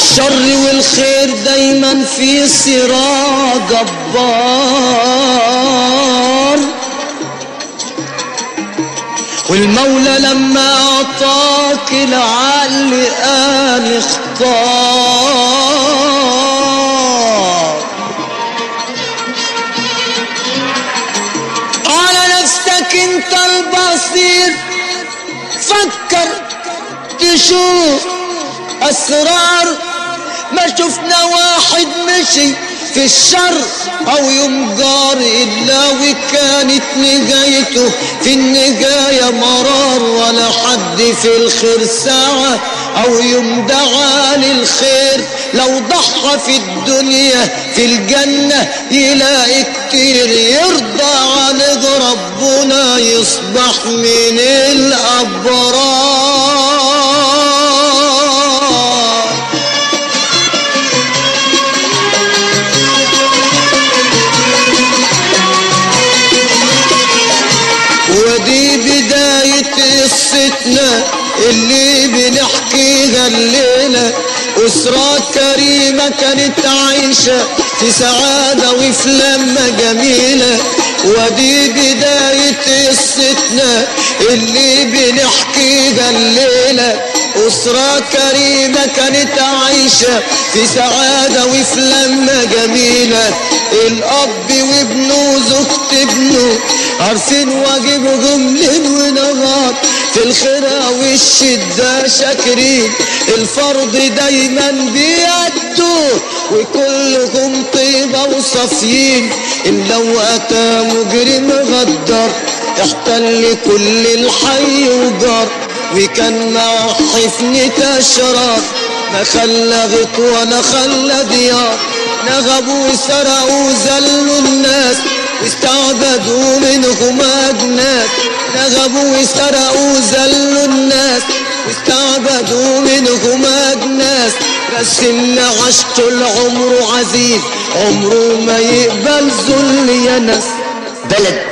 الشر والخير دايما في صراع جبار والمولى لما اعطاك العقل قال اختار على نفسك انت البصير فكر تشوف اسرار ما شفنا واحد مشي في الشر او يوم جار الا وكانت نجايته في النجاية مرار ولا حد في الخير ساعة او يوم دعا للخير لو ضحى في الدنيا في الجنة يلاقي كتير يرضى عن ربنا يصبح من الابرار ودي بداية قصتنا اللي بنحكيها الليلة أسرة كريمة كانت عايشة في سعادة وفي لمة جميلة ودي بداية قصتنا اللي بنحكيها الليلة أسرة كريمة كانت عايشة في سعادة وفي لمة جميلة الأب وابنه وزوجة ابنه عارفين واجبهم ليل ونهار في الخيرة والشدة شاكرين الفرض دايما بيدوا وكلهم طيبة وصافيين إن لو أتى مجرم غدر احتل كل الحي وجار وكان مع حفنة أشرار ما خلى غط ولا خلى ديار نغبوا وسرقوا وذلوا الناس واستعبدوا منهم أجناد نغبوا وسرقوا وذلوا الناس واستعبدوا منهم أجناس بس اللي عاش طول عمره عزيز عمره ما يقبل ذل يا ناس بلد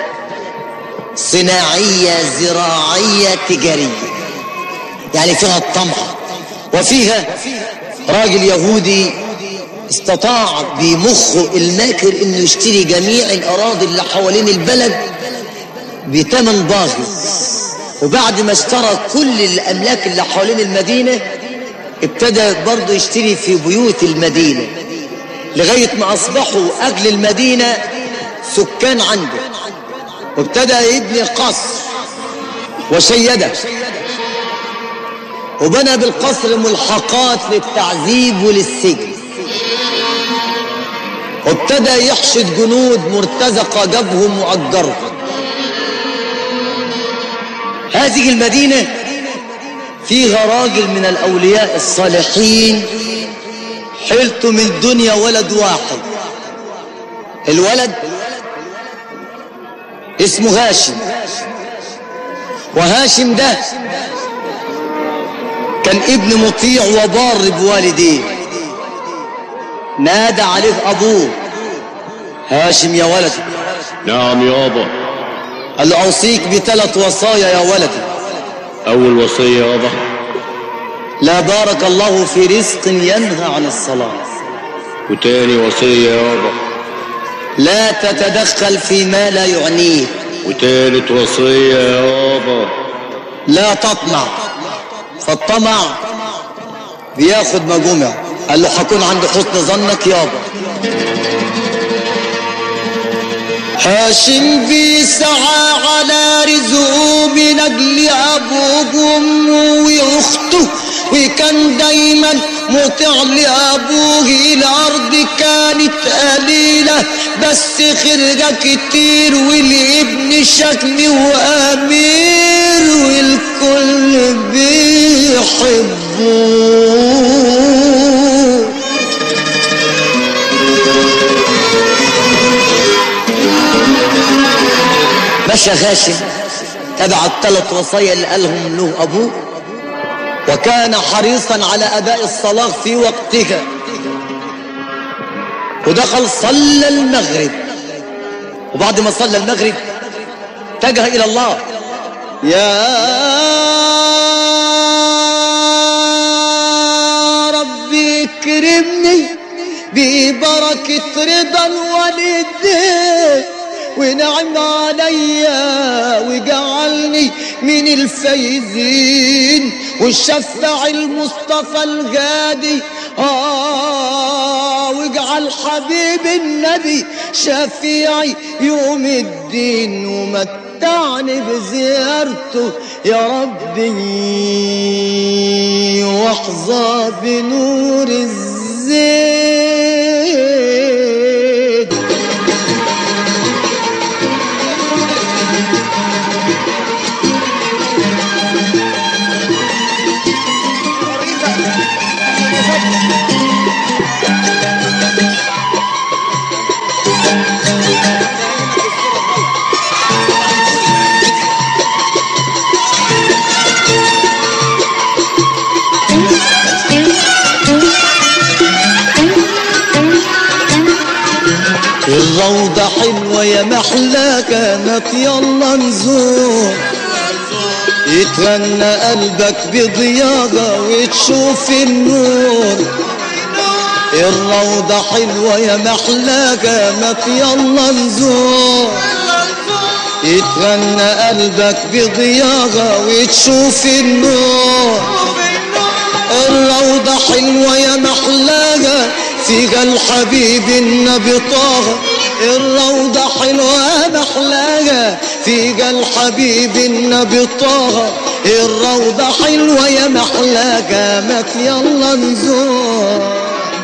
صناعية زراعية تجارية يعني فيها الطمع وفيها راجل يهودي استطاع بمخه الماكر انه يشتري جميع الاراضي اللي حوالين البلد بثمن باهظ وبعد ما اشترى كل الاملاك اللي حوالين المدينة ابتدى برضه يشتري في بيوت المدينة لغاية ما اصبحوا اجل المدينة سكان عنده وابتدى يبني قصر وشيده وبنى بالقصر ملحقات للتعذيب وللسجن وابتدى يحشد جنود مرتزقة جابهم وأجرهم هذه المدينة فيها راجل من الأولياء الصالحين حلته من الدنيا ولد واحد الولد اسمه هاشم وهاشم ده كان ابن مطيع وبار بوالديه نادى عليه ابوه هاشم يا ولد نعم يابا قال له اوصيك بثلاث وصايا يا ولدي أول وصية يابا لا بارك الله في رزق ينهى عن الصلاة وتاني وصية يابا لا تتدخل فيما لا يعنيك وتالت وصية يابا لا تطمع فالطمع بياخد مجمع قال له هكون عند حسن ظنك يابا هاشم بيسعى على رزقه من اجل ابوه وامه واخته وكان دايما مطيع لابوه الارض كانت قليله بس خرجه كتير والابن شكم وامير والكل بيحبوه مشى غاشم تبع الثلاث وصايا اللي قالهم له ابوه وكان حريصا على اداء الصلاه في وقتها ودخل صلى المغرب وبعد ما صلى المغرب اتجه الى الله يا ربي ويكرمني ببركة رضا الوالدين ونعم عليا وجعلني من الفايزين وشفع المصطفى الغادي آه واجعل حبيب النبي شفيعي يوم الدين ومتعني بزيارته يا ربي واحظى بنور الزين الروضة حلوة يا محلى كانت يلا نزور يتغنى قلبك بضياقة وتشوف النور الروضة حلوة يا محلى كانت يلا نزور يتغنى قلبك بضياقة وتشوف النور الروضة حلوة يا محلاقة فيها الحبيب النبي طه الروضة حلوة يا محلاقة فيها الحبيب النبي طه الروضة حلوة يا محلاقة مك يلا نزور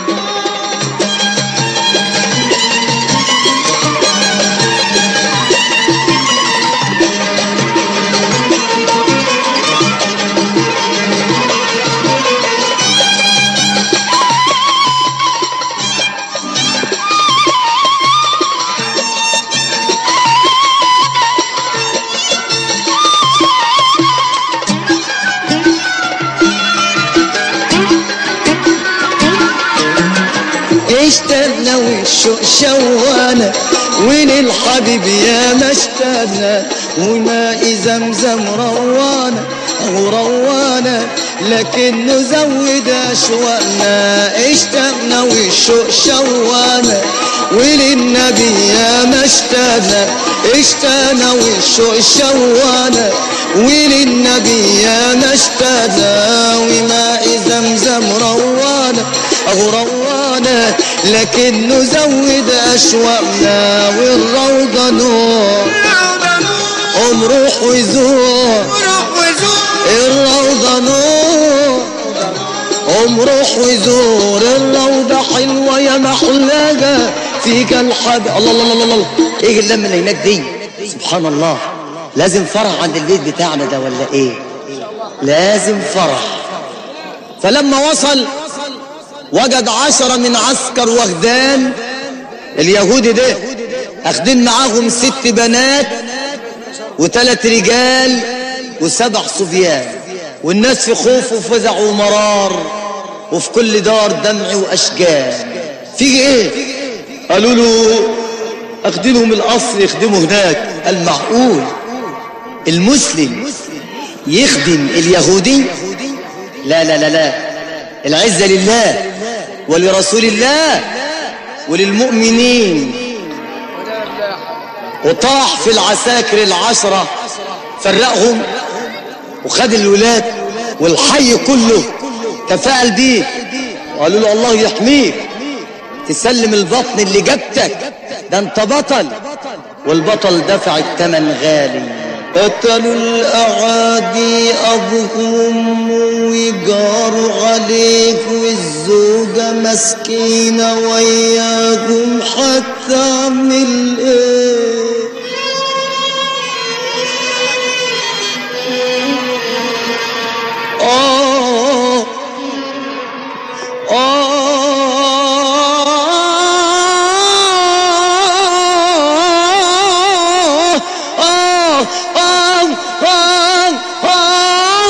اشتقنا والشوق شوانا وين الحبيب يا ما اشتقنا وماء زمزم روانا او روانا لكن نزود اشواقنا اشتقنا والشوق شوانا وللنبي يا ما اشتقنا اشتقنا والشوق شوانا وللنبي يا ما اشتقنا وماء زمزم روانا او روانا لكن نزود اشواقنا والروضه نور قوم روح وزور الروضه نور قوم روح وزور الروضه حلوه يا محلاقه فيك الحب الله الله الله الله ايه اللمه اللي هناك دي سبحان الله لازم فرح عند البيت بتاعنا ده ولا ايه لازم فرح فلما وصل وجد عشرة من عسكر وغدان اليهودي ده اخدين معاهم ست بنات وثلاث رجال وسبع صبيان والناس في خوف وفزع ومرار وفي كل دار دمع واشجار في ايه قالوا له اخدينهم القصر يخدموا هناك قال معقول المسلم يخدم اليهودي لا لا لا لا العزة لله ولرسول الله وللمؤمنين وطاح في العساكر العشرة فرقهم وخد الولاد والحي كله تفاءل بيه وقالوا له الله يحميك تسلم البطن اللي جبتك ده انت بطل والبطل دفع الثمن غالي قتلوا الأعادي أبوهم ويجاروا عليك والزوجة مسكينة وياكم هتعمل ايه آه آه آه آه آه آه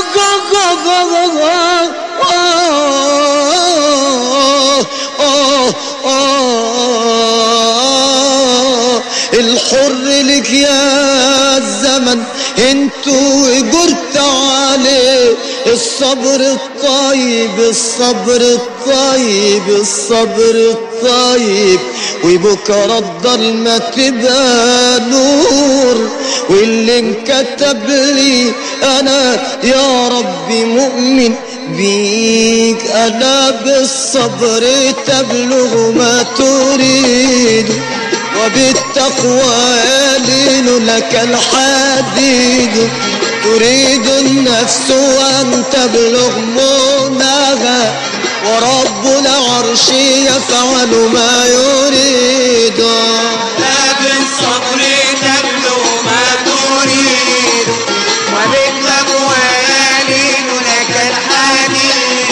آه آه الحر لك يا الزمن انتوا جرت عليه الصبر الطيب الصبر الطيب الصبر الطيب وبكرة الضلمة تبقى نور واللي انكتب لي انا يا ربي مؤمن بيك انا بالصبر تبلغ ما تريد وبالتقوى يلين لك الحديد تريد النفس أن تبلغ مناها ورب العرش يفعل ما يريد لا بالصبر تبلغ ما تريد وبالتقوى يلين لك الحديد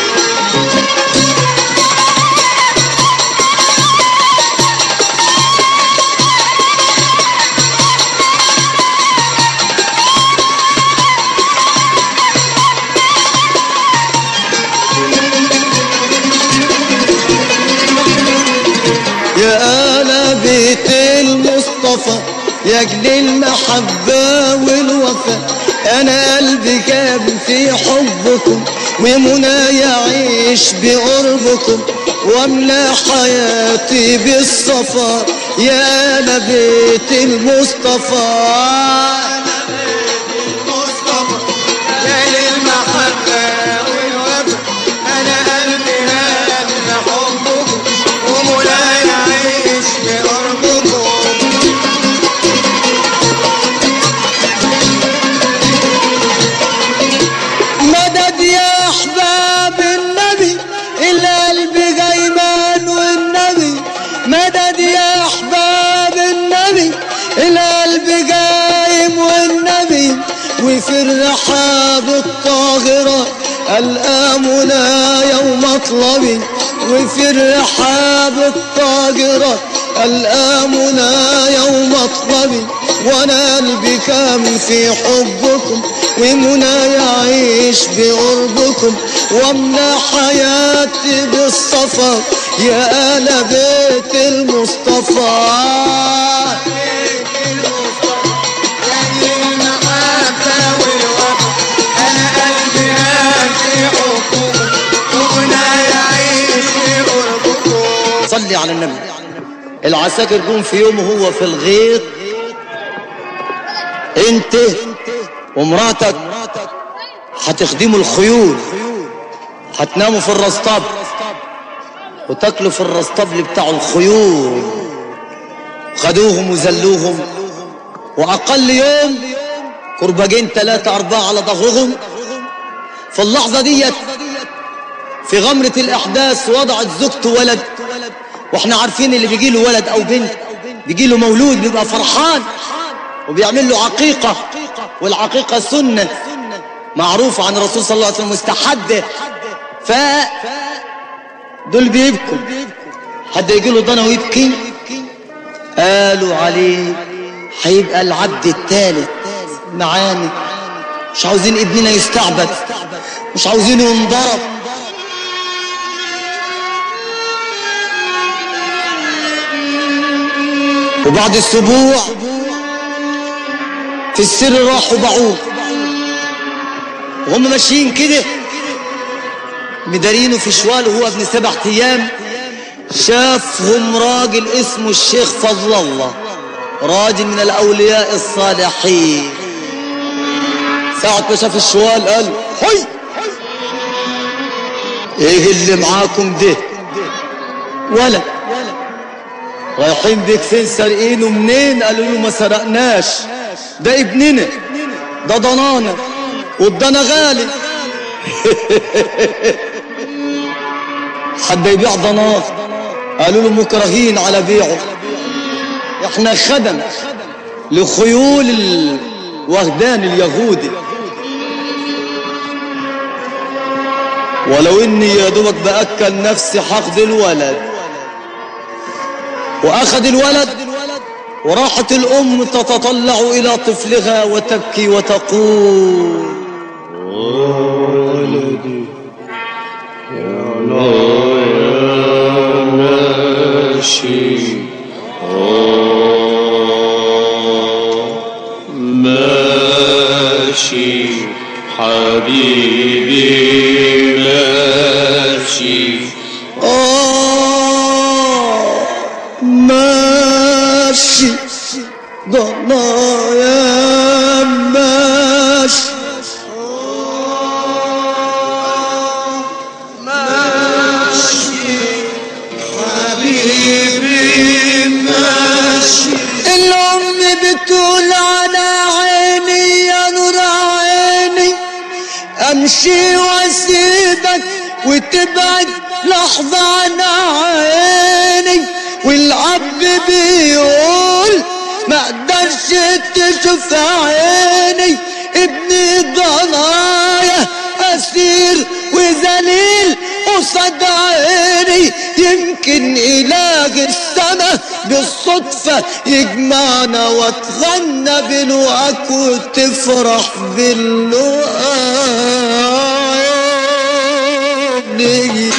يا آل بيت المصطفى يا أجل المحبة والوفاء أنا قلبي كان في حبكم ومنى يعيش بقربكم واملى حياتي بالصفا يا آل بيت المصطفى مصطفى يا للمحبة والوفا أنا قلبي هان حبكم ومولاي يعيش بقربكم مدد يا احباب النبي القلب جايمان والنبي مدد يا احباب النبي القلب جايم والنبي وفي الرحاب الطاهرة الآمنا يوم مطلبي وفي الرحاب الطاهرة الآمنا يوم مطلبي وانا قلبي كان في حبكم ومنى يعيش بقربكم واملى حياتي بالصفا يا آل بيت المصطفى صلي على النبي العساكر جم في يوم هو في الغيط انت ومراتك هتخدموا الخيول هتناموا في الرصطاب وتاكلوا في الرصطبل بتاع الخيول خدوهم وزلوهم واقل يوم كرباجين ثلاثة أربعة على ظهرهم في اللحظة ديت في غمرة الأحداث وضعت زوجته ولد واحنا عارفين اللي بيجي له ولد أو بنت بيجي له مولود بيبقى فرحان وبيعمل له عقيقة والعقيقة سنة معروفة عن الرسول صلى الله عليه وسلم مستحدة ف دول بيبكوا حد يجي له ضنا ويبكي قالوا عليه هيبقى العبد الثالث معانا مش عاوزين ابننا يستعبد مش عاوزينه ينضرب وبعد السبوع في السر راحوا باعوه وهم ماشيين كده مدارينه في شوال وهو ابن سبع ايام شافهم راجل اسمه الشيخ فضل الله راجل من الاولياء الصالحين ساعة ما شاف الشوال قال هي ايه اللي معاكم ده ولا رايحين بيك فين سارقينه منين قالوا له ما سرقناش ده ابننا ده ضنانا والضنا غالي حد يبيع ضناه قالوا له مكرهين على بيعه احنا خدم لخيول الوهدان اليهودي ولو اني يا دوبك باكل نفسي حقد الولد واخذ الولد وراحت الام تتطلع الى طفلها وتبكي وتقول ولدي يا الله يا ماشي آه، ماشي حبيبي حبيبي ماشي آه ماشي ضنايا ماشي حبيبي ماشي الأم بتقول على عيني يا نور عيني أمشي وأسيبك وتبعد لحظة عن عيني والأب بيقول ما اقدرش تشوف عيني ابني ضنايا أسير وذليل قصاد عيني يمكن إله السما بالصدفة يجمعنا وتغنى بلوعك وتفرح باللوعك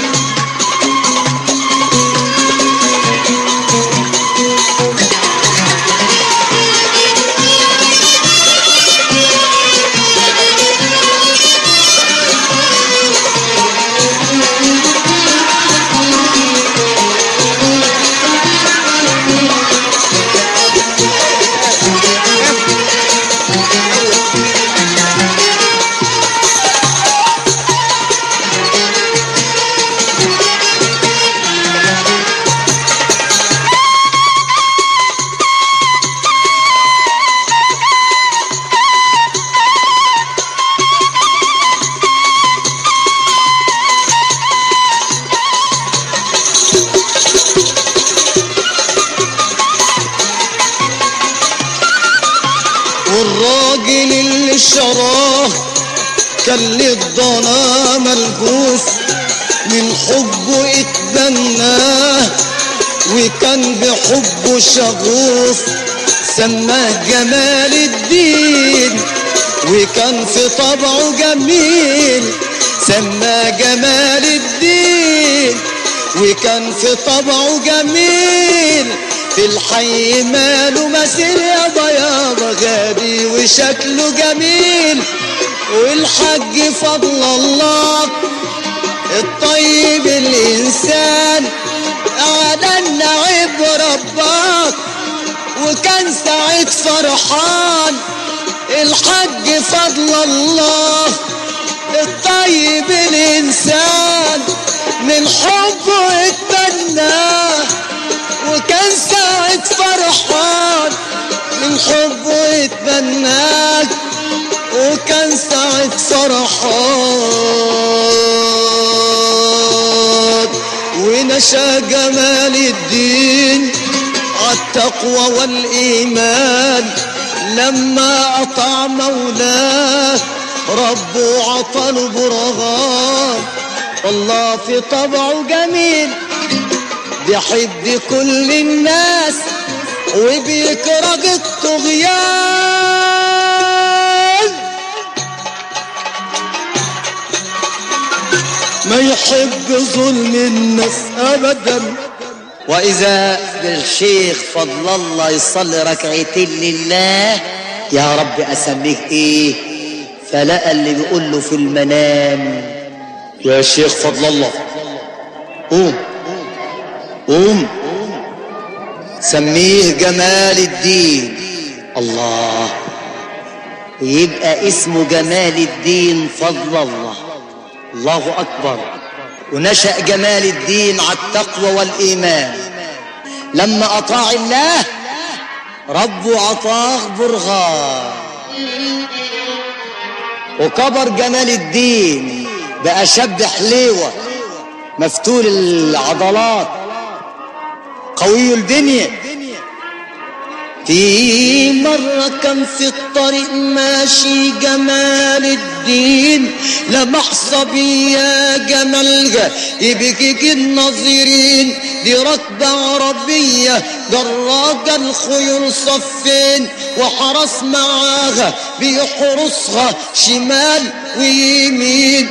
والراجل اللي شراه كان للضنا ملبوس من حبه اتبناه وكان بحبه شغوف سماه جمال الدين وكان في طبعه جميل سماه جمال الدين وكان في طبعه جميل في الحي ماله مسير يابا يابا غادي وشكله جميل والحج فضل الله الطيب الإنسان على النعيب رباك وكان سعيد فرحان الحج فضل الله الطيب الإنسان من حبه اتبناه وكان سعيد فرحان من حبه اتبناك وكان سعيد فرحان ونشا جمال الدين عالتقوى والإيمان لما أطاع مولاه ربه عطله برغام والله في طبعه جميل بيحب كل الناس وبيكره الطغيان ما يحب ظلم الناس ابدا وإذا بالشيخ فضل الله يصلي ركعتين لله يا رب أسميك إيه فلقى اللي بيقول له في المنام يا شيخ فضل الله قوم قوم سميه جمال الدين الله ويبقى اسمه جمال الدين فضل الله الله أكبر ونشأ جمال الدين على التقوى والإيمان لما أطاع الله ربه عطاه برغان وكبر جمال الدين بقى شاب حليوة مفتول العضلات قوي الدنيا في مرة كان في الطريق ماشي جمال الدين لمح صبية جمالها يبكيك الناظرين دي ركبة عربية دراجة الخيول صفين وحرس معاها بيحرسها شمال ويمين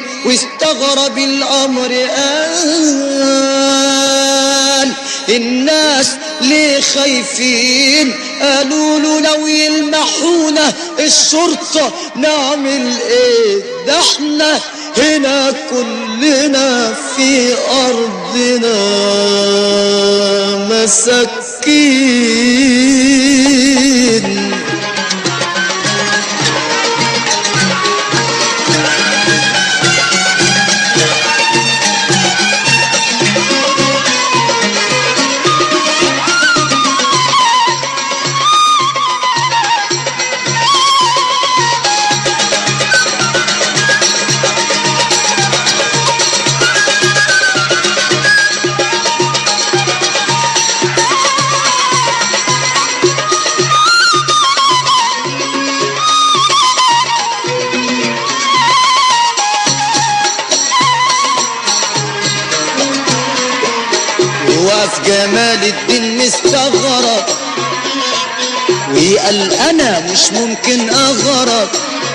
واستغرب الأمر قال الناس ليه خايفين قالوا له لو يلمحونا الشرطة نعمل ايه ده احنا هنا كلنا في أرضنا مساكين وقف جمال الدين مستغرب وقال انا مش ممكن اغرب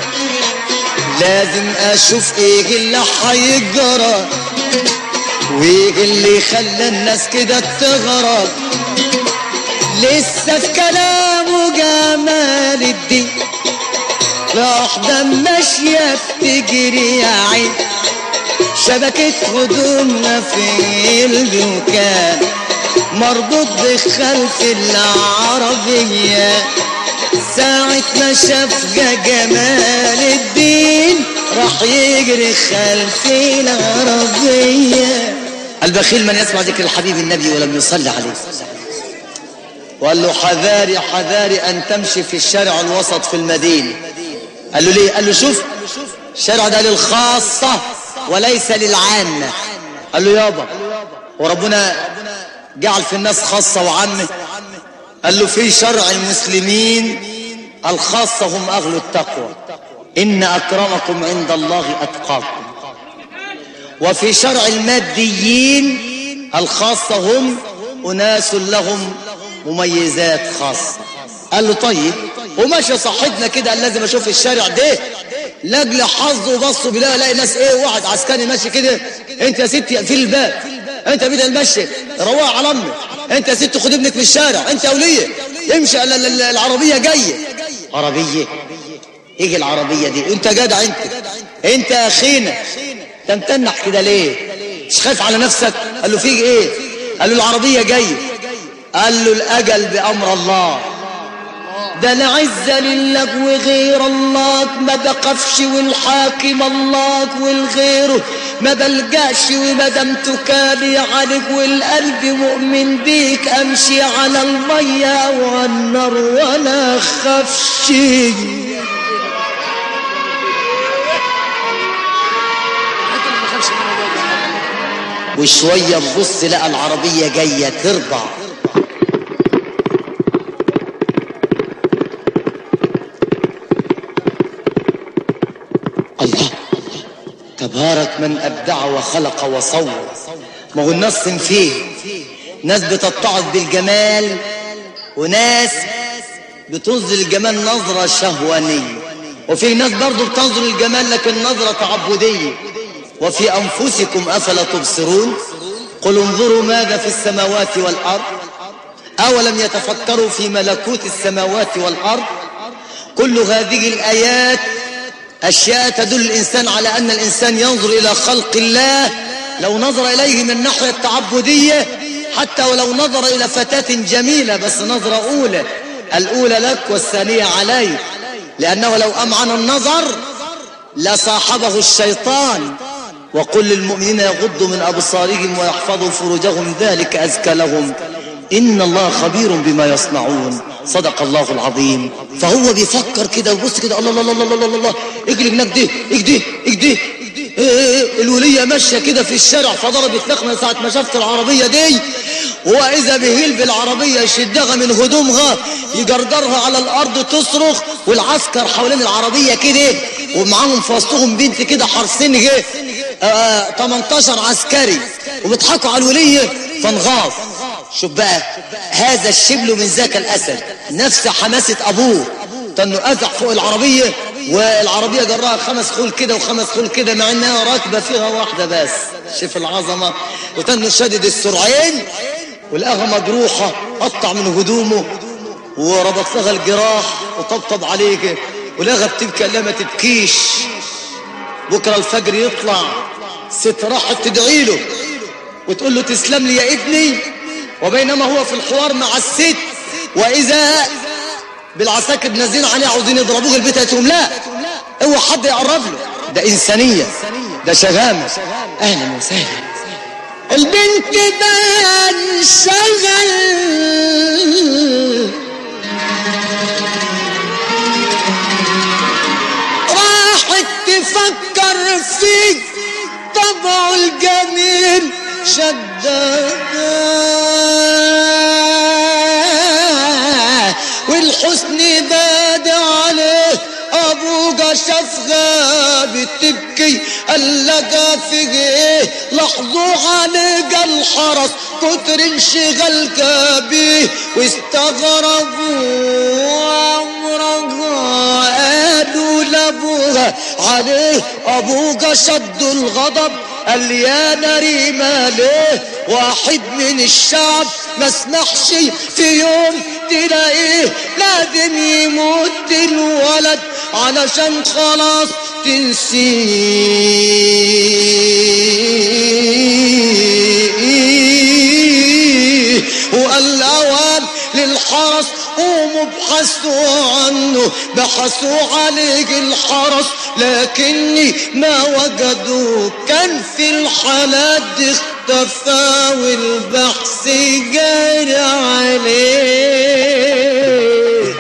لازم اشوف ايه اللي هيجرى وايه اللي خلى الناس كده تغرب لسه في كلامه جمال الدين واحدة ماشية بتجري يا عين شبكة هدومنا في الدكان مربوط بخلف العربية ساعة ما شاف جمال الدين راح يجري خلف العربية البخيل من يسمع ذكر الحبيب النبي ولم يصلي عليه وقال له حذاري حذاري ان تمشي في الشارع الوسط في المدينة قال له ليه قال له شوف الشارع ده للخاصة وليس للعامة قال له يابا وربنا جعل في الناس خاصة وعامة قال له في شرع المسلمين الخاصة هم أهل التقوى إن أكرمكم عند الله أتقاكم وفي شرع الماديين الخاصة هم أناس لهم مميزات خاصة قال له طيب وماشي صاحبنا كده قال لازم اشوف الشارع ده لاجل حظه وبصوا بلا الاقي ناس ايه واحد عسكري ماشي كده انت يا ستي في الباب انت بدل المشي روح على امك انت يا ست خد ابنك من الشارع انت يا وليه امشي ال- ال- العربيه جايه عربية يجي العربيه دي انت جدع انت انت يا اخينا انت متنح كده ليه مش خايف على نفسك قال له فيك ايه قال له العربيه جايه قال له الاجل بامر الله ده لا عز لله وغير الله ما بقفش والحاكم الله والغيره ما بلجاش وما دمت كالي عليك والقلب مؤمن بيك امشي على الميه والنار ولا خفش وشوية تبص لقى العربية جاية ترضع الله تبارك من ابدع وخلق وصور ما هو النص فيه ناس بتتعظ بالجمال وناس بتنظر الجمال نظرة شهوانية وفي ناس برضو بتنظر الجمال لكن نظرة تعبدية وفي أنفسكم أفلا تبصرون قل انظروا ماذا في السماوات والأرض أولم يتفكروا في ملكوت السماوات والأرض كل هذه الآيات أشياء تدل الإنسان على أن الإنسان ينظر إلى خلق الله لو نظر إليه من الناحية التعبدية حتى ولو نظر إلى فتاة جميلة بس نظرة أولى الأولى لك والثانية عليك لأنه لو أمعن النظر لصاحبه الشيطان وقل للمؤمنين يغضوا من أبصارهم ويحفظوا فروجهم ذلك أزكى لهم إن الله خبير بما يصنعون صدق الله العظيم فهو بيفكر كده ويبص كده الله الله الله الله الله الله اجري هناك دي اجدي اجدي إيه إيه الولية ماشية كده في الشارع فضربت لخمة ساعة ما شافت العربية دي وإذا بهيل بالعربية يشدها من هدومها يجرجرها على الأرض تصرخ والعسكر حوالين العربية كده ومعاهم في وسطهم بنت كده حرسين جه آه 18 عسكري وبيضحكوا على الولية فانغاظ شوف بقى هذا الشبل من ذاك الأسد نفس حماسة أبوه تنه أزع فوق العربية والعربية جراها خمس خول كده وخمس خول كده مع انها راكبة فيها واحدة بس شوف العظمة وتنه شدد السرعين ولقاها مجروحة قطع من هدومه وربط لها الجراح وطبطب عليك ولقاها بتبكي قال لها ما تبكيش بكرة الفجر يطلع ست راحت تدعي له وتقول له تسلم لي يا ابني وبينما هو في الحوار مع الست وإذا بالعساكر نازلين عليه عاوزين يضربوه البيت هتقوم لا اوعى حد يقرب له ده إنسانية ده شغامة أهلا وسهلا البنت بان شغل راحت تفكر فيك طبعه الجميل شدها والحسن باد عليه ابوجا شافها بتبكي قال لها في ايه لاحظوا عليك الحرس كتر انشغالك بيه واستغربوا عمرها قالوا لابوها عليه ابوجا شد الغضب قال يا نريمة ليه واحد من الشعب ما اسمحش في يوم تلاقيه لازم يموت الولد علشان خلاص تنسيه وقال أوان للحرس قوموا ابحثوا عنه بحثوا عليك الحرس لكني ما وجدوا كان في الحالات دي اختفى والبحث جاري عليه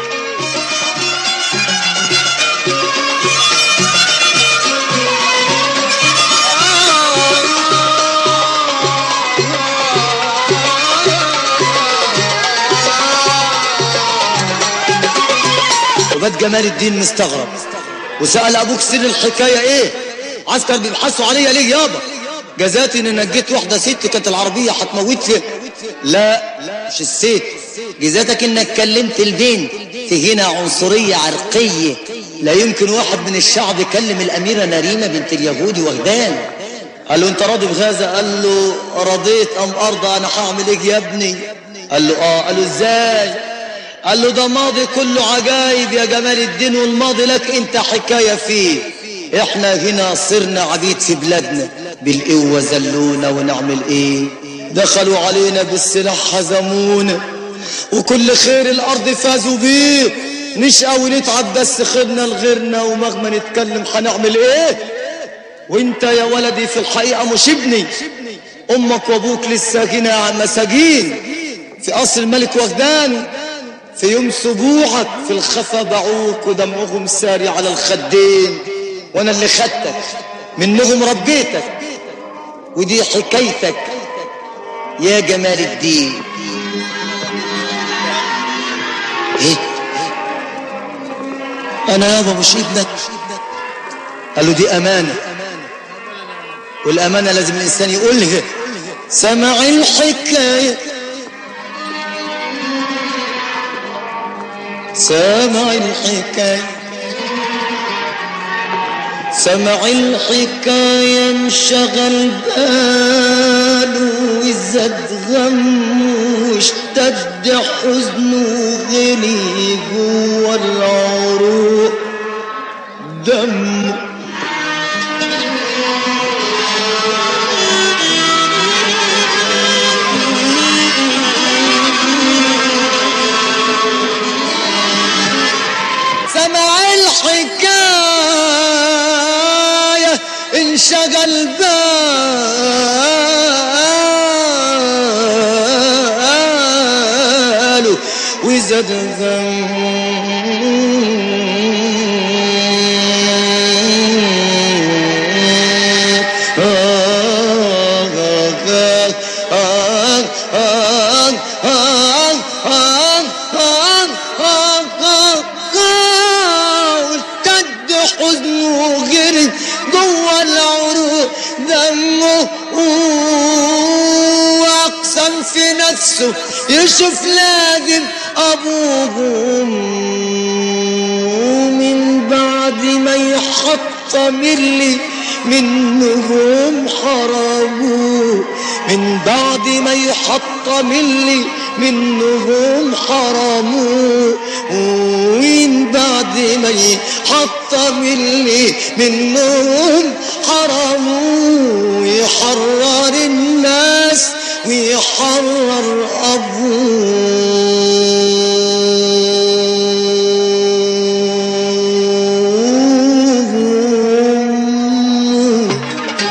وبات جمال الدين مستغرب وسأل أبوك سر الحكاية إيه عسكر بيبحثوا عليا ليه يابا جزاتي إن نجيت واحدة ست كانت العربية هتموت فيها لا مش الست جزاتك إنك كلمت البنت في هنا عنصرية عرقية لا يمكن واحد من الشعب يكلم الأميرة نريمة بنت اليهودي وغدان قال له انت راضي بغازة قال له رضيت ام ارضى انا هعمل ايه يا ابني قال له اه قال له ازاي قال له ده ماضي كله عجايب يا جمال الدين والماضي لك انت حكاية فيه احنا هنا صرنا عبيد في بلادنا بالقوة زلونا ونعمل ايه دخلوا علينا بالسلاح هزمونا وكل خير الارض فازوا بيه نشقى ونتعب بس خيرنا لغيرنا ومهما نتكلم هنعمل ايه وانت يا ولدي في الحقيقة مش ابني امك وابوك لسه هنا مساجين في قصر الملك وغدان في يوم سبوعك في الخفا باعوك ودمعهم ساري على الخدين وانا اللي خدتك منهم ربيتك ودي حكايتك يا جمال الدين ايه انا يابا مش ابنك قال له دي امانه والامانه لازم الانسان يقولها سمع الحكايه سمع الحكاية سمع الحكاية انشغل باله وزاد غمه واشتد حزنه غلي جوا العروق دمه سمع الحكاية انشغل باله وزاد واشتد حزنه وجري جوه العروق دمه واقسم في نفسه يشوف لازم ابوه من بعد ما يحطم اللي منهم حرموه من بعد ما يحطم اللي منهم حرموا ومن بعد ما يحطم اللي منهم حرموا يحرر الناس ويحرر أبوه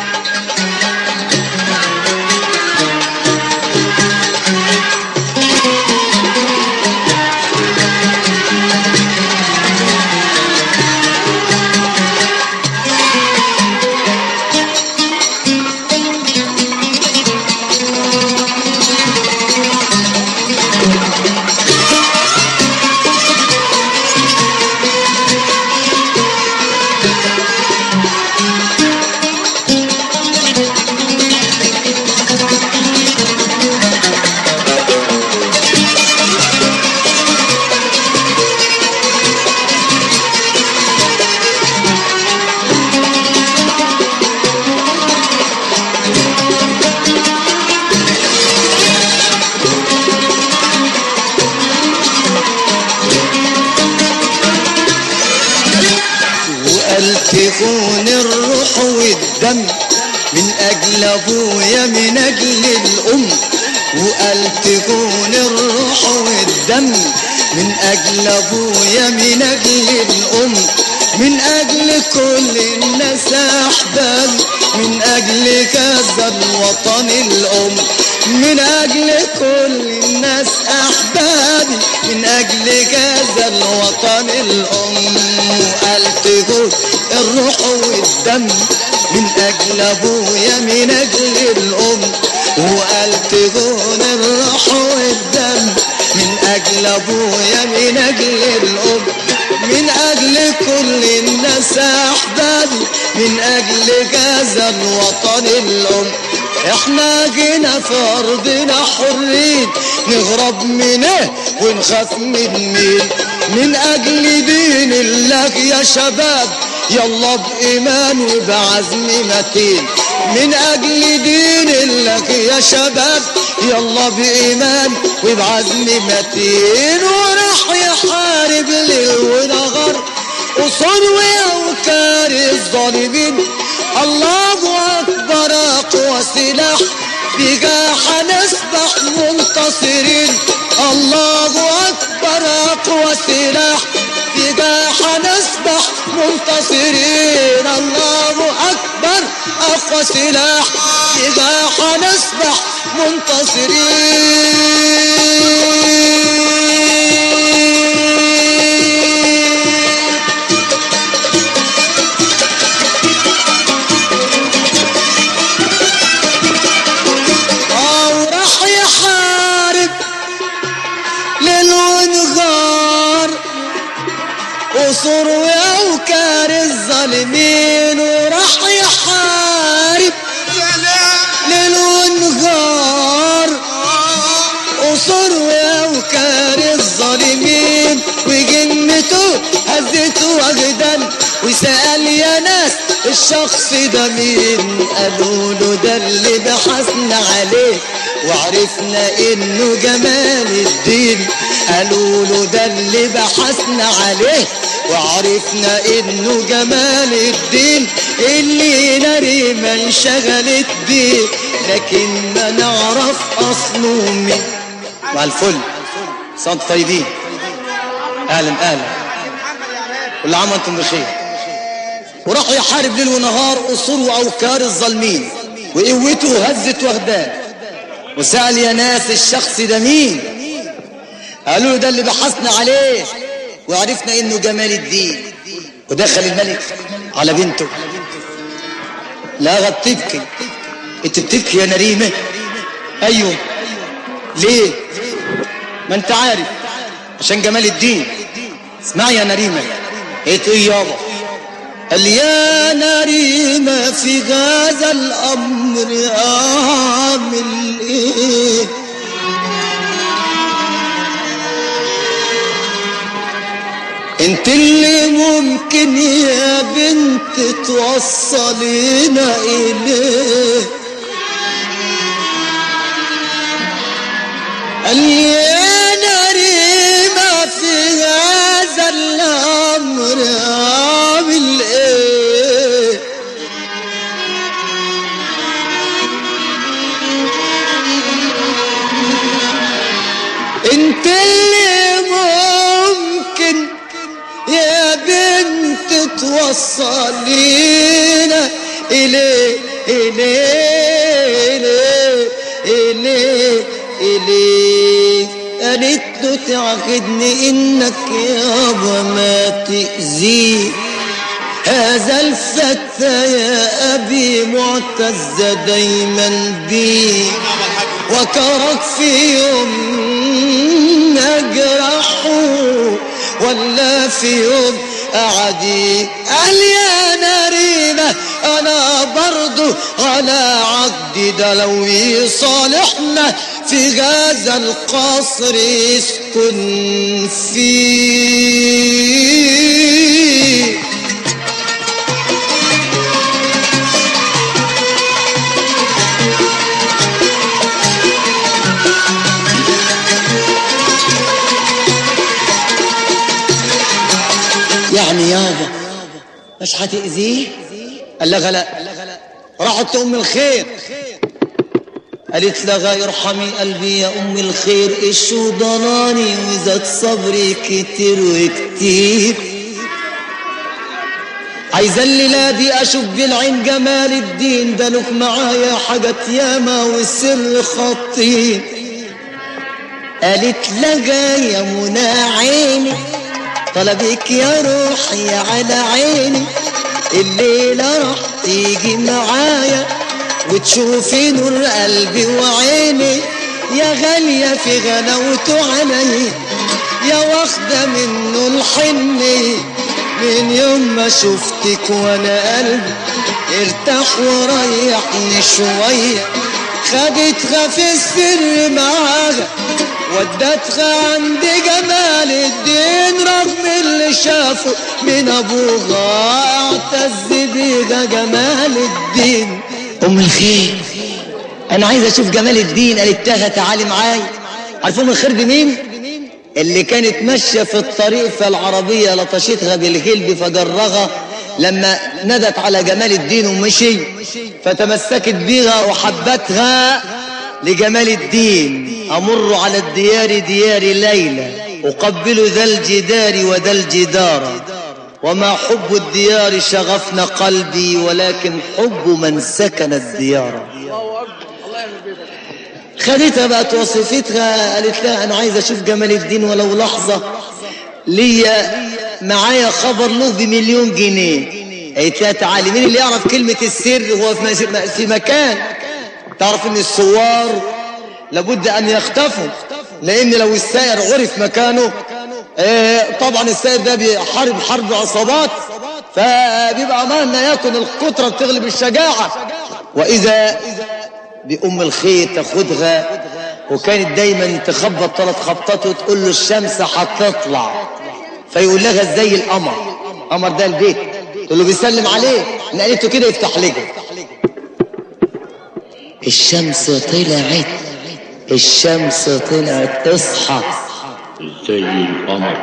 وقال تكون الروح والدم من اجل ابويا من اجل الام وقال تكون الروح والدم من اجل ابويا من اجل الام من اجل كل الناس احباب من اجل كذا الوطن الام من اجل كل الناس احبابي من اجل كذا الوطن الام قال تقول الروح والدم من اجل ابويا من اجل الام وقال تقول الروح والدم من اجل ابويا من اجل الام من اجل كل الناس احبابي من اجل كذا الوطن الام احنا جينا في ارضنا حرين نغرب من ايه ونخاف من مين من اجل دين الله يا شباب يلا بايمان وبعزم متين من اجل دين الله يا شباب يلا بايمان وبعزم متين وراح يحارب ليل ونهار وصول ويوكار الظالمين الله اكبر اقوى سلاح بقى حنسبح منتصرين الله اكبر اقوى سلاح بقى حنسبح منتصرين الله اكبر اقوى سلاح بقى حنسبح منتصرين أو راح يحارب ليل ونهار قصور وأوكار الظالمين وراح يحارب ليل ونهار قصور وأوكار الظالمين وجنته هزت وجدا وسأل يا ناس الشخص ده مين قالوا له ده اللي بحثنا عليه وعرفنا انه جمال الدين قالوا له ده اللي بحثنا عليه وعرفنا انه جمال الدين اللي ناري ما انشغلت بيه لكن ما نعرف اصله مين مع الفل صوت طيبين اهلا اهلا كل عام وانتم بخير وراح يحارب ليل ونهار قصور واوكار الظالمين وقوته هزت واخداه وسأل يا ناس الشخص ده مين قالوا له ده اللي بحثنا عليه وعرفنا انه جمال الدين ودخل الملك على بنته لا بتبكي انت بتبكي يا نريمة ايوه ليه ما انت عارف عشان جمال الدين اسمعي يا نريمة قلت ايه يابا قال لي يا نريمة في هذا الأمر أعمل إيه انت اللي ممكن يا بنت توصلينا إليه قال يا نريمة في هذا الأمر أعمل إيه انت اللي ممكن يا بنت توصلينا إليه إليه إليه إليه إليه قالت له تعهدني إنك يابا ما تأذيه هذا الفتى يا أبي معتز دايما بيه وكرك في يوم نجرحه ولا في يوم أعدي قال يا نريمة أنا برضو على عقدي ده لو يصالحنا في هذا القصر يسكن فيه يعني يابا مش هتأذيه قال لها لا راحت لأم الخير قالت لها ارحمي قلبي يا أم الخير الشو ضلاني وزاد صبري كتير وكتير عايزة الليلة دي أشوف بالعين جمال الدين ده لك معايا حاجات ياما والسر خطير قالت لها يا منى عيني طلبك يا روحي على عيني الليلة راح تيجي معايا وتشوفي نور قلبي وعيني يا غالية في غلاوته علي يا واخدة منه الحني من يوم ما شفتك وانا قلبي ارتاح وريحني شوية خدتها في السر معاها ودتها عند جمال الدين رغم اللي شافه من ابوها اعتز بيها جمال الدين ام الخير انا عايز اشوف جمال الدين قالت لها تعالي معايا عارفين ام الخير دي مين اللي كانت ماشيه في الطريق فالعربيه لطشتها بالجلد فجرها لما ندت على جمال الدين ومشي فتمسكت بيها وحبتها لجمال الدين أمر على الديار ديار ليلى أقبل ذا الجدار وذا الجدار وما حب الديار شغفنا قلبي ولكن حب من سكن الديار خدتها بقت وصفتها قالت لها أنا عايز أشوف جمال الدين ولو لحظة ليا معايا خبر له بمليون جنيه قالت لها تعالي مين اللي يعرف كلمة السر هو في مكان تعرف ان الثوار لابد ان يختفوا لان لو السائر عرف مكانه آه طبعا السائر ده بيحارب حرب عصابات فبيبقى مهما يكن الكترة بتغلب الشجاعة واذا بأم الخير تاخدها وكانت دايما تخبط ثلاث خبطات وتقول له الشمس هتطلع فيقول لها ازاي القمر قمر ده البيت تقول له بيسلم عليه نقلته كده يفتح لك الشمس طلعت الشمس طلعت اصحى زي القمر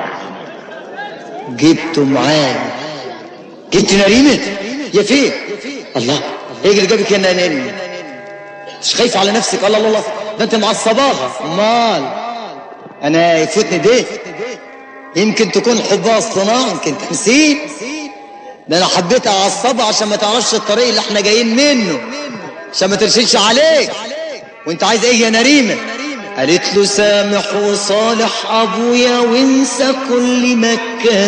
جبته معايا جبت نريمة يا فين الله ايه اللي جابك يا نريمة مش خايف على نفسك الله الله الله ده انت معصباها امال انا يفوتني ده يمكن تكون حبها اصطناع يمكن تمثيل ده انا حبيت اعصبها عشان ما تعرفش الطريق اللي احنا جايين منه عشان ما ترشدش عليك وانت عايز ايه يا نريمة قالت له سامح وصالح ابويا وانسى كل مكان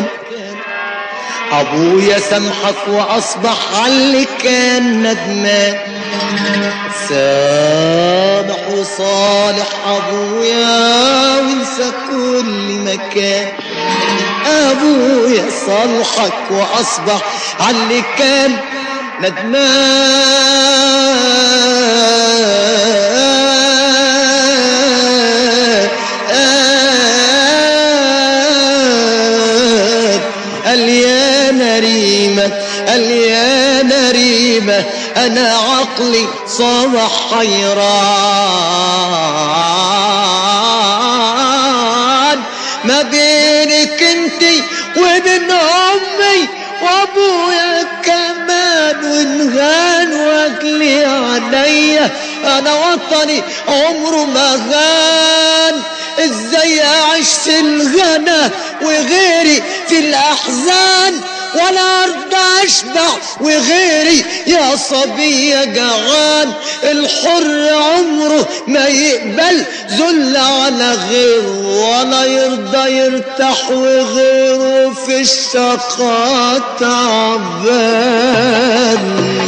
ابويا سامحك واصبح على اللي كان ندمان سامح وصالح ابويا وانسى كل مكان ابويا صالحك واصبح على اللي كان ندمان قال يا نريمة قال يا نريمة أنا عقلي صبح حيران ما بينك انتي وبين أمي وأبويا كمان وانغان واكلي عليا أنا وطني عمره ما غان ازاي اعيش في الغنى وغيري في الاحزان ولا ارضى اشبع وغيري يا صبي يا جعان الحر عمره ما يقبل ذل على غيره ولا يرضى يرتاح وغيره في الشقاء تعبان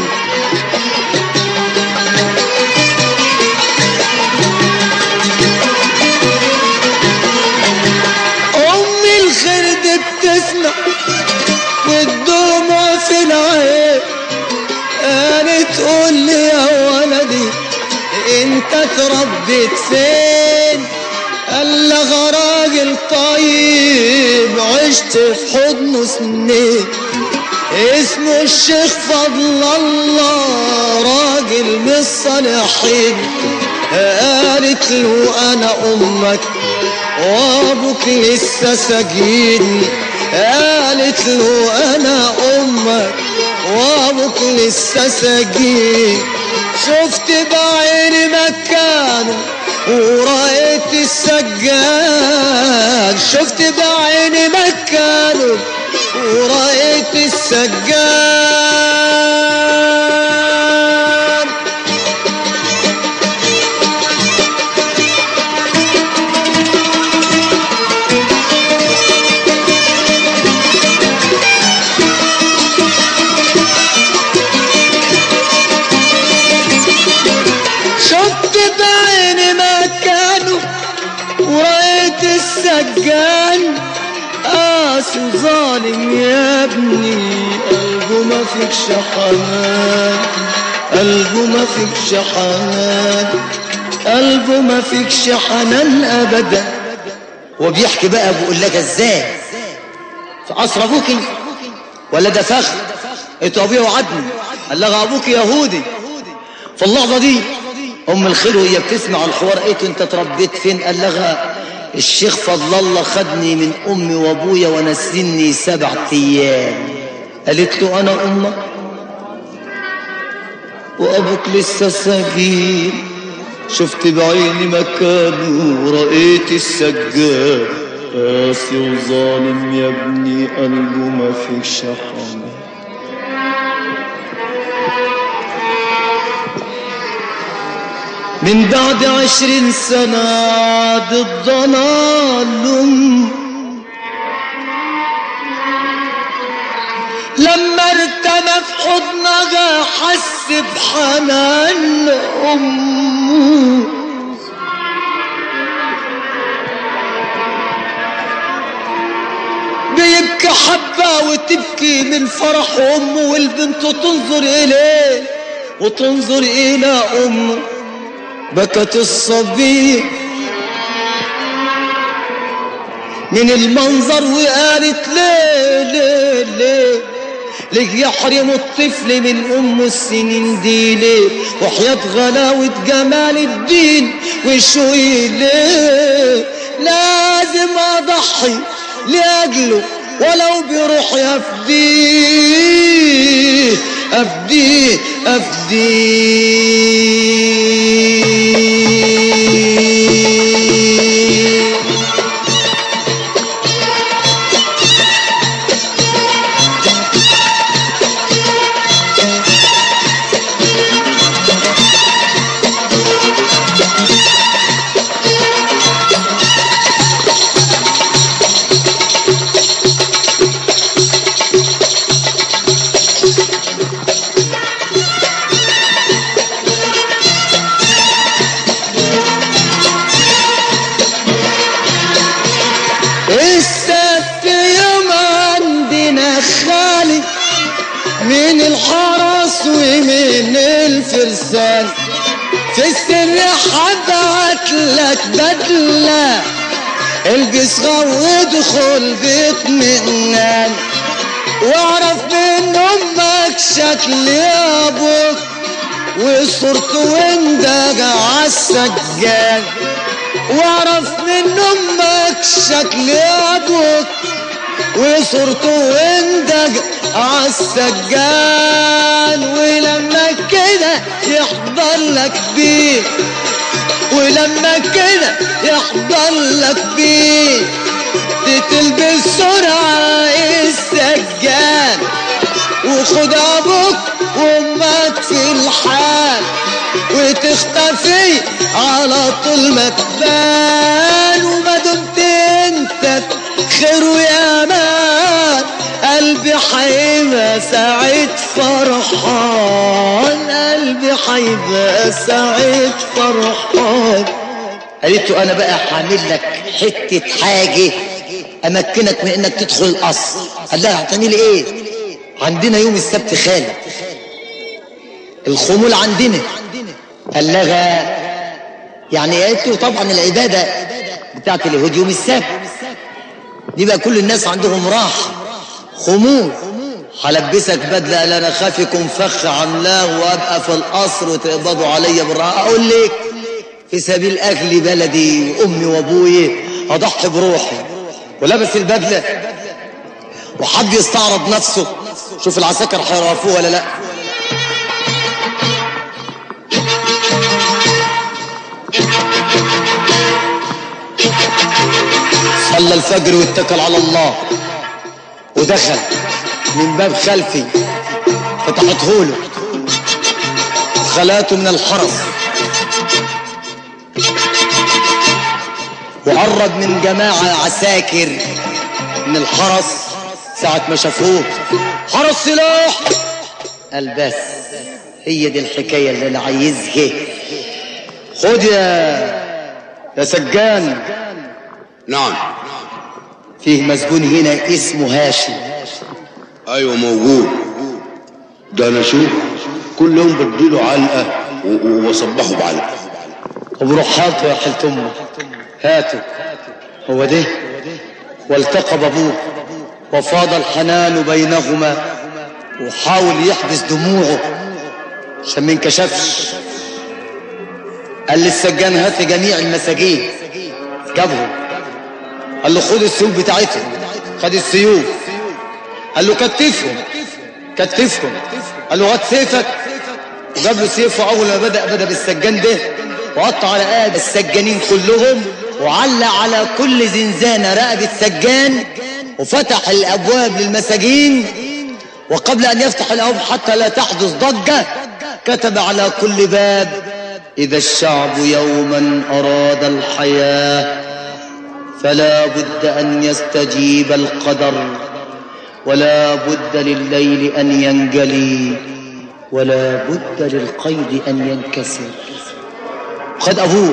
أمي الخير دي بتسمع والدموع في العين قالت قول لي يا ولدي انت اتربيت فين قال لها راجل طيب عشت في حضنه سنين اسمه الشيخ فضل الله راجل من الصالحين قالت له انا امك وابوك لسه سجين قالت له انا امك وابوك لسه سجين شفت بعيني مكانه ورأيت السجان شفت بعيني مكانه ورأيت السجان شفت بعيني مكانه ورأيت السجان قاسي ظالم يا ابني قلبه ما فيكش حنان قلبه ما فيكش حنان قلبه ما فيكش حنان ابدا وبيحكي بقى بيقول لك ازاي في قصر ابوكي ولا ده فخر انتوا ابويا وعدني قال لها ابوك يهودي في اللحظه دي ام الخير وهي بتسمع الحوار قالت انت اتربيت فين قال لها الشيخ فضل الله خدني من امي وابويا وانا سني سبع ايام قالت له انا امك وابوك لسه سجين شفت بعيني مكانه ورأيت السجاد قاسي وظالم يا ابني قلبه ما فيش حنان من بعد عشرين سنة عاد الضلال لما ارتمى في حضنها حس بحنان أمه بيبكي حبة وتبكي من فرح أمه والبنت تنظر إليه وتنظر إلى أمه بكت الصبي من المنظر وقالت ليه ليه ليه ليه يحرم الطفل من أم السنين دي ليه وحياة غلاوة جمال الدين وشوي ليه لازم أضحي لأجله ولو بروح أفديه أفديه أفديه السبت يوم عندنا خالي من الحرس ومن الفرسان في السر حبعت لك بدلة القصغة وادخل باطمئنان واعرف من امك شكل ابوك وصورته وندق عالسجاد واعرف من امك شكل ابوك وصورته وندق عالسجان ولما كده يحضر لك بيه ولما كده يحضر لك بيه تلبس سرعة السجان وخد ابوك وامك في الحال وتختفي على طول ما تبان وما دمت انت خير ويا مان قلبي حيبقى سعيد فرحان قلبي حيبقى سعيد فرحان قالت له انا بقى هعمل لك حته حاجه امكنك من انك تدخل القصر قال لها هتعملي ايه عندنا يوم السبت خالد الخمول عندنا قال لها يعني قالت له طبعا العباده بتاعت اليهود يوم السبت دي بقى كل الناس عندهم راحه خمول هلبسك بدله قال انا خافكم فخ عملاه وابقى في القصر وتقبضوا عليا بالراحه اقول لك في سبيل اهل بلدي وامي وابوي اضحي بروحي ولبس البدله وحب يستعرض نفسه شوف العساكر هيعرفوه ولا لا صلى الفجر واتكل على الله ودخل من باب خلفي فتحته له خلاته من الحرس وقرب من جماعة عساكر من الحرس ساعة ما شافوه حرس سلاح قال بس هي دي الحكاية اللي انا عايزها خد يا يا سجان نعم فيه مسجون هنا اسمه هاشم ايوه موجود ده انا شوف كل يوم بديله علقه و- و- واصبحه بعلقه طب روح هاته يا حلت امه هاته هو ده والتقى بابوه وفاض الحنان بينهما وحاول يحبس دموعه عشان ما ينكشفش قال للسجان هات جميع المساجين جابهم قال له خد السيوف بتاعتهم خد السيوف قال له كتفهم كتفهم قال له هات سيفك وجاب له سيفه اول ما بدا بدا بالسجان ده وقطع على رقاب السجانين كلهم وعلق على كل زنزانه رقبه سجان وفتح الابواب للمساجين وقبل ان يفتح الابواب حتى لا تحدث ضجه كتب على كل باب اذا الشعب يوما اراد الحياه فلا بد ان يستجيب القدر ولا بد لليل ان ينجلي ولا بد للقيد ان ينكسر خد ابوه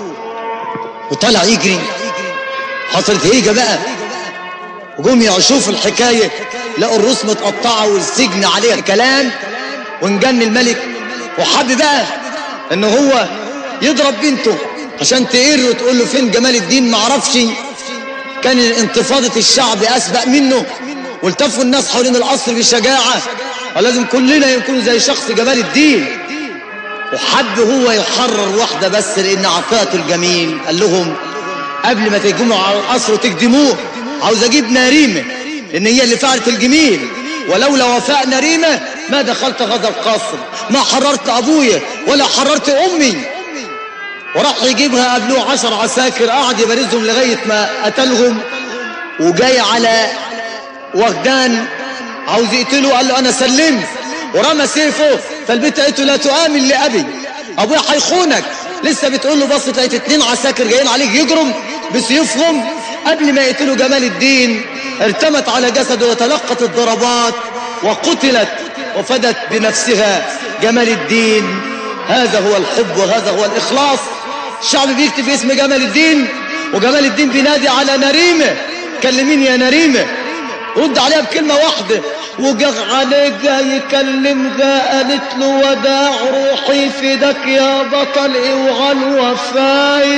وطلع يجري حصلت هيجه بقى وجم يشوفوا الحكايه لقوا الروس متقطعه والسجن عليها كلام ونجن الملك وحب بقى ان هو يضرب بنته عشان تقر وتقول له فين جمال الدين معرفش كان انتفاضة الشعب أسبق منه والتفوا الناس حوالين القصر بشجاعة ولازم كلنا نكون زي شخص جمال الدين وحب هو يحرر واحدة بس لأن عطاته الجميل قال لهم قبل ما تهجموا على القصر وتخدموه عاوز أجيب نريمة لأن هي اللي فعلت الجميل ولولا وفاء نريمة ما دخلت هذا القصر ما حررت أبويا ولا حررت أمي وراح يجيبها قبلوه عشر عساكر قعد يبارزهم لغاية ما قتلهم وجاي على وغدان عاوز يقتله قال له انا سلمت ورمى سيفه فالبنت قالت له لا تؤمن لابي ابويا هيخونك لسه بتقول له بصت لقيت اتنين عساكر جايين عليك يجرم بسيوفهم قبل ما يقتلوا جمال الدين ارتمت على جسده وتلقت الضربات وقتلت وفدت بنفسها جمال الدين هذا هو الحب وهذا هو الإخلاص الشعب بيكتب اسم جمال الدين وجمال الدين بينادي على نريمة كلميني يا نريمة رد عليها بكلمة واحدة وجا عليها يكلمها قالت له وداع روحي فداك يا بطل اوعى الوفاء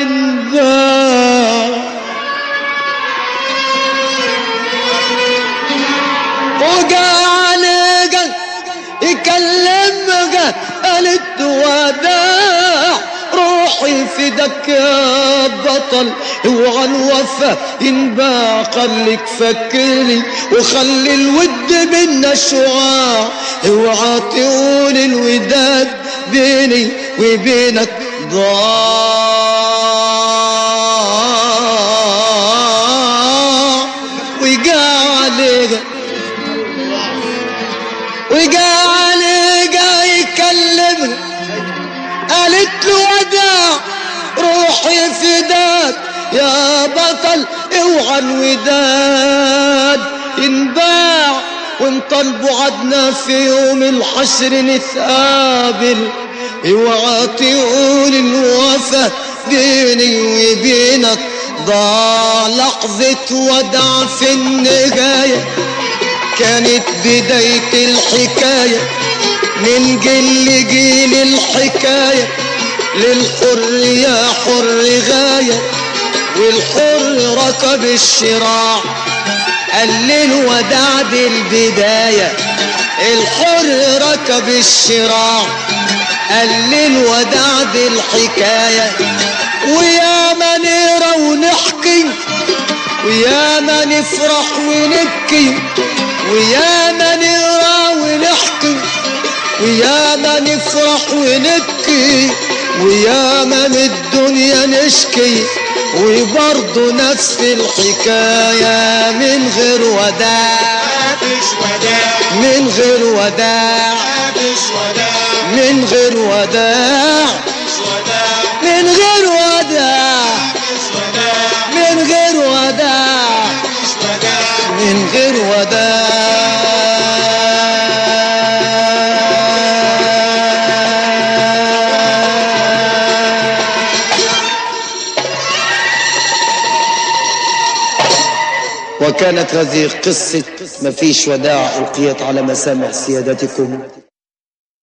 ده وجا عليها روحي فدك يا بطل اوعى الوفا ينباع خليك فكرني وخلي الود بينا شعاع اوعى تقول الوداد بيني وبينك ضاع وجا عليك وجا عليك يكلمني قالت له وداع روحي فداك يا بطل اوعى الوداد ينباع ونطل بعدنا في يوم الحشر نتقابل اوعى تقول الوفا بيني وبينك ضاع لحظة وداع في النهاية كانت بداية الحكاية من جيل جيل الحكاية للحر يا حر غاية والحر ركب الشراع قال للوداع دي البداية الحر ركب الشراع قال للوداع دي الحكاية ويا ما نقرا ونحكي ويا ما نفرح ونبكي ويا ما نقرا ونحكي ويا ما نفرح ونبكي ويا ما من الدنيا نشكي وبرضه نفس الحكاية من غير وداع مفيش وداع من غير وداع مفيش وداع من غير وداع مفيش وداع من غير وداع مفيش وداع من غير وداع مفيش وداع من غير وداع وكانت هذه قصة ما فيش وداع ألقيت على مسامع سيادتكم